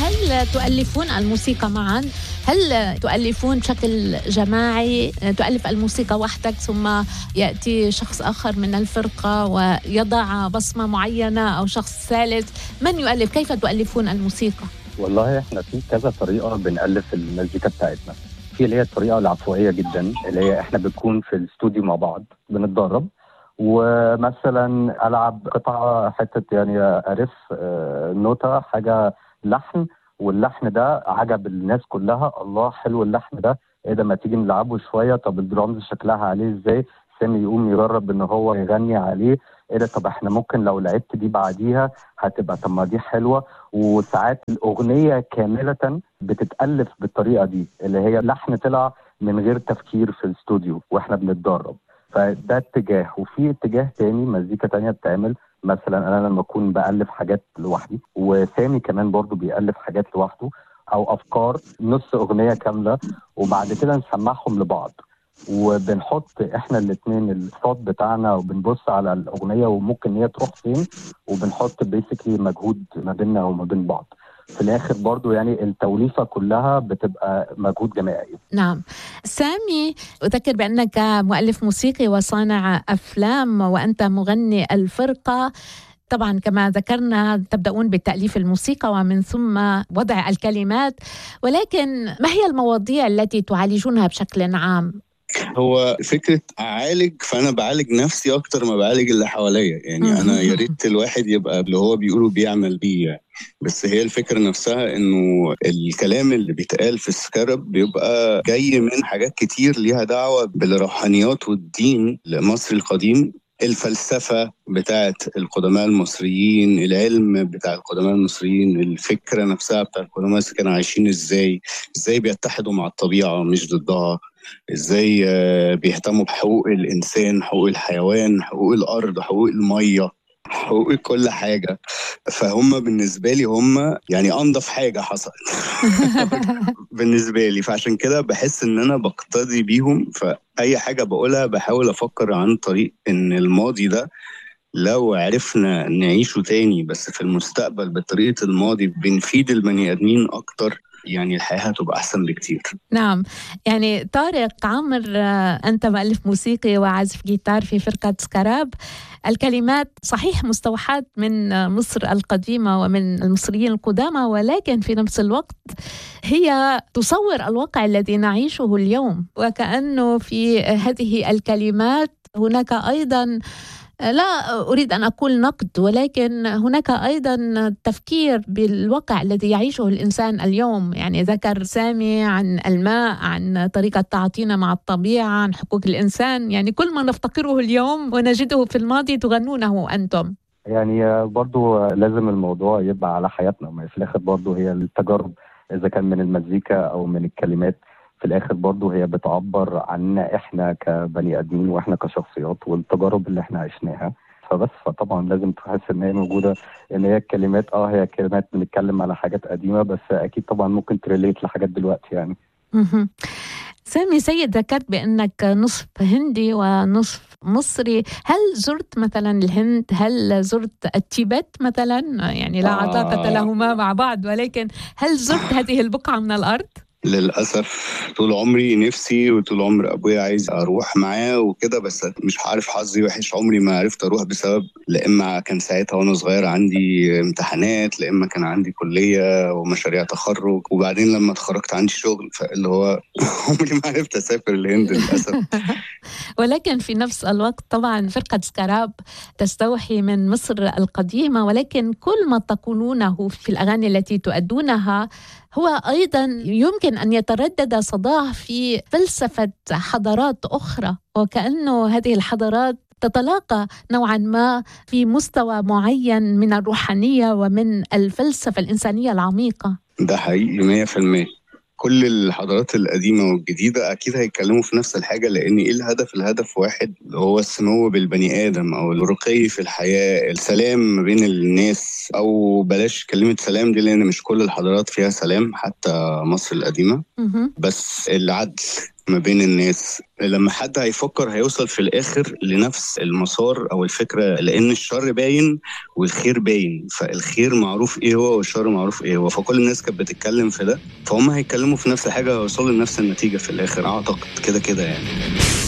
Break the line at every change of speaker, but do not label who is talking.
هل تؤلفون الموسيقى معا؟ هل تؤلفون بشكل جماعي؟ تؤلف الموسيقى وحدك ثم ياتي شخص اخر من الفرقه ويضع بصمه معينه او شخص ثالث، من يؤلف؟ كيف تؤلفون الموسيقى؟
والله احنا في كذا طريقه بنالف المزيكا بتاعتنا. في اللي هي الطريقه العفويه جدا اللي هي احنا بنكون في الاستوديو مع بعض بنتدرب ومثلا العب قطعه حته يعني ارف نوته حاجه لحن واللحن ده عجب الناس كلها الله حلو اللحن ده ايه ده ما تيجي نلعبه شويه طب الدرامز شكلها عليه ازاي سامي يقوم يجرب ان هو يغني عليه ايه ده طب احنا ممكن لو لعبت دي بعديها هتبقى طب ما دي حلوه وساعات الاغنيه كامله بتتالف بالطريقه دي اللي هي لحن طلع من غير تفكير في الاستوديو واحنا بنتدرب فده اتجاه وفي اتجاه تاني مزيكا تانية بتعمل مثلا انا لما اكون بالف حاجات لوحدي وسامي كمان برضو بيالف حاجات لوحده او افكار نص اغنيه كامله وبعد كده نسمعهم لبعض وبنحط احنا الاثنين الصوت بتاعنا وبنبص على الاغنيه وممكن هي تروح فين وبنحط بيسكلي مجهود ما بيننا وما بين بعض في الاخر برضو يعني التوليفه كلها بتبقى مجهود جماعي
نعم سامي اذكر بانك مؤلف موسيقي وصانع افلام وانت مغني الفرقه طبعا كما ذكرنا تبدأون بتأليف الموسيقى ومن ثم وضع الكلمات ولكن ما هي المواضيع التي تعالجونها بشكل عام؟
هو فكرة أعالج فأنا بعالج نفسي أكتر ما بعالج اللي حواليا يعني أنا يا ريت الواحد يبقى اللي هو بيقوله بيعمل بيه يعني. بس هي الفكرة نفسها إنه الكلام اللي بيتقال في السكرب بيبقى جاي من حاجات كتير ليها دعوة بالروحانيات والدين المصري القديم الفلسفة بتاعت القدماء المصريين العلم بتاع القدماء المصريين الفكرة نفسها بتاع القدماء كانوا عايشين ازاي ازاي بيتحدوا مع الطبيعة مش ضدها ازاي بيهتموا بحقوق الانسان حقوق الحيوان حقوق الارض حقوق الميه حقوق كل حاجة فهم بالنسبة لي هم يعني أنظف حاجة حصلت بالنسبة لي فعشان كده بحس إن أنا بقتدي بيهم فأي حاجة بقولها بحاول أفكر عن طريق إن الماضي ده لو عرفنا نعيشه تاني بس في المستقبل بطريقة الماضي بنفيد البني آدمين أكتر يعني الحياة هتبقى أحسن بكتير
نعم يعني طارق عامر أنت مؤلف موسيقي وعازف جيتار في فرقة سكراب الكلمات صحيح مستوحاة من مصر القديمة ومن المصريين القدامى ولكن في نفس الوقت هي تصور الواقع الذي نعيشه اليوم وكأنه في هذه الكلمات هناك أيضا لا اريد ان اقول نقد ولكن هناك ايضا تفكير بالواقع الذي يعيشه الانسان اليوم يعني ذكر سامي عن الماء عن طريقه تعاطينا مع الطبيعه عن حقوق الانسان يعني كل ما نفتقره اليوم ونجده في الماضي تغنونه انتم
يعني برضو لازم الموضوع يبقى على حياتنا ما في الاخر برضو هي التجارب اذا كان من المزيكا او من الكلمات في الاخر برضه هي بتعبر عننا احنا كبني ادمين واحنا كشخصيات والتجارب اللي احنا عشناها فبس فطبعا لازم تحس ان هي موجوده ان هي الكلمات اه هي كلمات بنتكلم على حاجات قديمه بس اكيد طبعا ممكن تريليت لحاجات دلوقتي يعني
سامي سيد ذكرت بانك نصف هندي ونصف مصري هل زرت مثلا الهند هل زرت التيبت مثلا يعني لا علاقه آه. لهما مع بعض ولكن هل زرت هذه البقعه من الارض
للأسف طول عمري نفسي وطول عمر أبويا عايز أروح معاه وكده بس مش عارف حظي وحش عمري ما عرفت أروح بسبب لا إما كان ساعتها وأنا صغير عندي امتحانات لا إما كان عندي كلية ومشاريع تخرج وبعدين لما اتخرجت عندي شغل فاللي هو عمري ما عرفت أسافر الهند للأسف
ولكن في نفس الوقت طبعا فرقة سكراب تستوحي من مصر القديمة ولكن كل ما تقولونه في الأغاني التي تؤدونها هو ايضا يمكن ان يتردد صداه في فلسفه حضارات اخرى وكانه هذه الحضارات تتلاقى نوعا ما في مستوى معين من الروحانيه ومن الفلسفه الانسانيه العميقه.
ده حقيقي 100% كل الحضارات القديمه والجديده اكيد هيتكلموا في نفس الحاجه لان ايه الهدف الهدف واحد هو السمو بالبني ادم او الرقي في الحياه السلام ما بين الناس او بلاش كلمه سلام دي لان مش كل الحضارات فيها سلام حتى مصر القديمه بس العدل ما بين الناس لما حد هيفكر هيوصل في الاخر لنفس المسار او الفكره لان الشر باين والخير باين فالخير معروف ايه هو والشر معروف ايه هو فكل الناس كانت بتتكلم في ده فهم هيتكلموا في نفس الحاجه هيوصلوا لنفس النتيجه في الاخر اعتقد كده كده يعني